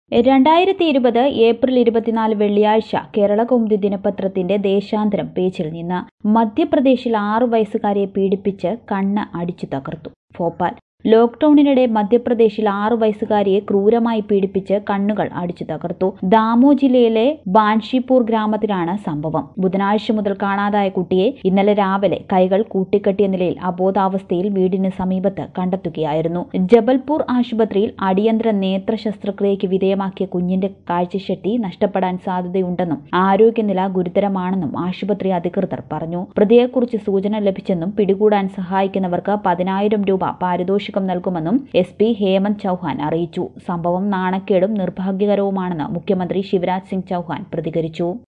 രണ്ടായിരത്തി ഇരുപത് ഏപ്രിൽ ഇരുപത്തിനാല് വെള്ളിയാഴ്ച കേരളകൗമുദി ദിനപത്രത്തിന്റെ ദേശാന്തരം പേജിൽ നിന്ന് മധ്യപ്രദേശിൽ ആറു വയസ്സുകാരിയെ പീഡിപ്പിച്ച് കണ്ണ് അടിച്ചു തകർത്തു ഭോപ്പാൽ ലോക്ഡൌണിനിടെ മധ്യപ്രദേശിൽ ആറു വയസ്സുകാരിയെ ക്രൂരമായി പീഡിപ്പിച്ച് കണ്ണുകൾ അടിച്ചു തകർത്തു ദാമോ ജില്ലയിലെ ബാൻഷിപൂർ ഗ്രാമത്തിലാണ് സംഭവം ബുധനാഴ്ച മുതൽ കാണാതായ കുട്ടിയെ ഇന്നലെ രാവിലെ കൈകൾ കൂട്ടിക്കെട്ടിയ നിലയിൽ അബോധാവസ്ഥയിൽ വീടിന് സമീപത്ത് കണ്ടെത്തുകയായിരുന്നു ജബൽപൂർ ആശുപത്രിയിൽ അടിയന്തര നേത്ര ശസ്ത്രക്രിയയ്ക്ക് വിധേയമാക്കിയ കുഞ്ഞിന്റെ കാഴ്ചശക്തി നഷ്ടപ്പെടാൻ സാധ്യതയുണ്ടെന്നും ആരോഗ്യനില ഗുരുതരമാണെന്നും ആശുപത്രി അധികൃതർ പറഞ്ഞു പ്രതിയെക്കുറിച്ച് സൂചന ലഭിച്ചെന്നും പിടികൂടാൻ സഹായിക്കുന്നവർക്ക് പതിനായിരം രൂപ പാരിതോഷികം നൽകുമെന്നും എസ് പി ഹേമന്ത് ചൌഹാൻ അറിയിച്ചു സംഭവം നാണക്കേടും നിർഭാഗ്യകരവുമാണെന്ന് മുഖ്യമന്ത്രി ശിവരാജ് സിംഗ് ചൌഹാൻ പ്രതികരിച്ചു